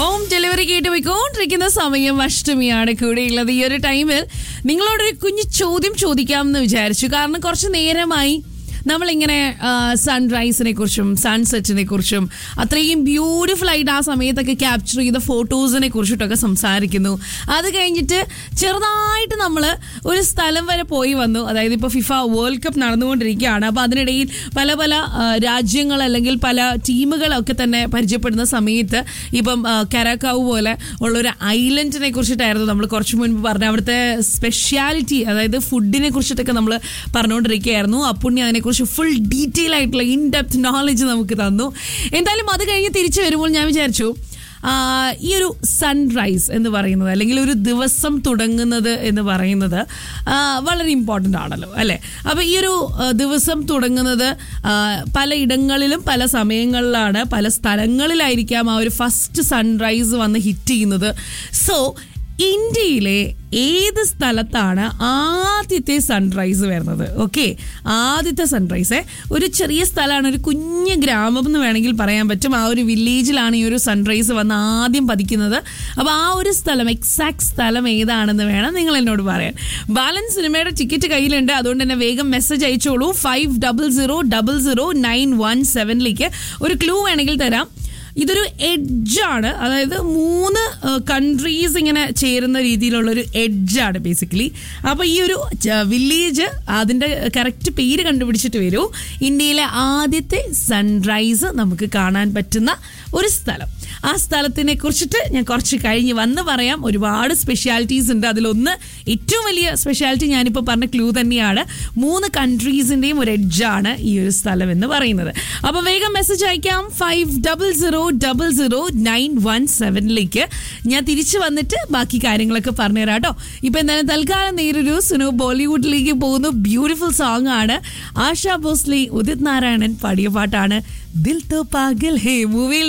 home delivery കേട്ട് പോയിക്കൊണ്ടിരിക്കുന്ന സമയം അഷ്ടമിയാണ് കൂടെയുള്ളത് ഈ ഒരു ടൈമിൽ നിങ്ങളോടൊരു കുഞ്ഞു ചോദ്യം ചോദിക്കാമെന്ന് വിചാരിച്ചു കാരണം കുറച്ച് നേരമായി നമ്മളിങ്ങനെ സൺറൈസിനെ കുറിച്ചും സൺസെറ്റിനെ കുറിച്ചും അത്രയും ബ്യൂട്ടിഫുൾ ആയിട്ട് ആ സമയത്തൊക്കെ ക്യാപ്ചർ ചെയ്ത ഫോട്ടോസിനെ കുറിച്ചിട്ടൊക്കെ സംസാരിക്കുന്നു അത് കഴിഞ്ഞിട്ട് ചെറുതായിട്ട് നമ്മൾ ഒരു സ്ഥലം വരെ പോയി വന്നു അതായത് ഇപ്പോൾ ഫിഫ വേൾഡ് കപ്പ് നടന്നുകൊണ്ടിരിക്കുകയാണ് അപ്പോൾ അതിനിടയിൽ പല പല ആ, രാജ്യങ്ങൾ അല്ലെങ്കിൽ പല ടീമുകളൊക്കെ തന്നെ പരിചയപ്പെടുന്ന സമയത്ത് ഇപ്പം ആ, കരാക്കാവ് പോലെ ഉള്ളൊരു ഐലൻഡിനെ കുറിച്ചിട്ടായിരുന്നു നമ്മൾ കുറച്ച് മുൻപ് പറഞ്ഞ അവിടുത്തെ സ്പെഷ്യാലിറ്റി അതായത് ഫുഡിനെ കുറിച്ചിട്ടൊക്കെ നമ്മൾ പറഞ്ഞുകൊണ്ടിരിക്കുകയായിരുന്നു അപ്പുണ്ണി അതിനെക്കുറിച്ച് ഫുൾ ഡീറ്റെയിൽ ആയിട്ടുള്ള ഇൻ ഡെപ്ത് നോളജ് നമുക്ക് തന്നു എന്തായാലും അത് കഴിഞ്ഞ് തിരിച്ചു വരുമ്പോൾ ഞാൻ വിചാരിച്ചു ആ, ഈ ഒരു സൺറൈസ് എന്ന് പറയുന്നത് അല്ലെങ്കിൽ ഒരു ദിവസം തുടങ്ങുന്നത് എന്ന് പറയുന്നത് ആ, വളരെ ഇമ്പോർട്ടൻ്റ് ആണല്ലോ അല്ലേ അപ്പോൾ ഈ ഒരു ആ, ദിവസം തുടങ്ങുന്നത് ആ, പലയിടങ്ങളിലും പല സമയങ്ങളിലാണ് പല സ്ഥലങ്ങളിലായിരിക്കാം ആ ഒരു ഫസ്റ്റ് സൺറൈസ് വന്ന് ഹിറ്റ് ചെയ്യുന്നത് സോ ഇന്ത്യയിലെ ഏത് സ്ഥലത്താണ് ആദ്യത്തെ സൺറൈസ് വരുന്നത് ഓക്കെ ആദ്യത്തെ സൺറൈസ് ഒരു ചെറിയ സ്ഥലമാണ് ഒരു കുഞ്ഞ് ഗ്രാമം എന്ന് വേണമെങ്കിൽ പറയാൻ പറ്റും ആ ഒരു വില്ലേജിലാണ് ഈ ഒരു സൺറൈസ് വന്ന് ആദ്യം പതിക്കുന്നത് അപ്പോൾ ആ ഒരു സ്ഥലം എക്സാക്ട് സ്ഥലം ഏതാണെന്ന് വേണം നിങ്ങൾ എന്നോട് പറയാൻ ബാലൻസ് സിനിമയുടെ ടിക്കറ്റ് കയ്യിലുണ്ട് അതുകൊണ്ട് തന്നെ വേഗം മെസ്സേജ് അയച്ചോളൂ five double zero double zero nine one സെവനിലേക്ക് ഒരു ക്ലൂ വേണമെങ്കിൽ തരാം ഇതൊരു എഡ്ജാണ് അതായത് മൂന്ന് കൺട്രീസ് ഇങ്ങനെ ചേരുന്ന രീതിയിലുള്ള ഒരു എഡ്ജാണ് ബേസിക്കലി അപ്പോൾ ഈ ഒരു വില്ലേജ് അതിൻ്റെ കറക്റ്റ് പേര് കണ്ടുപിടിച്ചിട്ട് വരൂ ഇന്ത്യയിലെ ആദ്യത്തെ സൺറൈസ് നമുക്ക് കാണാൻ പറ്റുന്ന ഒരു സ്ഥലം ആ സ്ഥലത്തിനെ കുറിച്ചിട്ട് ഞാൻ കുറച്ച് കഴിഞ്ഞ് വന്ന് പറയാം ഒരുപാട് സ്പെഷ്യാലിറ്റീസ് ഉണ്ട് അതിലൊന്ന് ഏറ്റവും വലിയ സ്പെഷ്യാലിറ്റി ഞാനിപ്പോൾ പറഞ്ഞ ക്ലൂ തന്നെയാണ് മൂന്ന് കൺട്രീസിൻ്റെയും ഒരു എഡ്ജാണ് ഈ ഒരു സ്ഥലം എന്ന് പറയുന്നത് അപ്പോൾ വേഗം മെസ്സേജ് അയക്കാം five double zero double zero nine one സെവനിലേക്ക് ഞാൻ തിരിച്ചു വന്നിട്ട് ബാക്കി കാര്യങ്ങളൊക്കെ പറഞ്ഞുതരാം കേട്ടോ ഇപ്പം എന്തായാലും തൽക്കാലം നേരൊരു സുനു ബോളിവുഡിലേക്ക് പോകുന്ന ബ്യൂട്ടിഫുൾ സോങ് ആണ് ആശാ ഭോസ്ലെ ഉദിത് നാരായണൻ പാടിയ പാട്ടാണ് ദിൽ തോ പാഗൽ ഹേ മൂവിയിൽ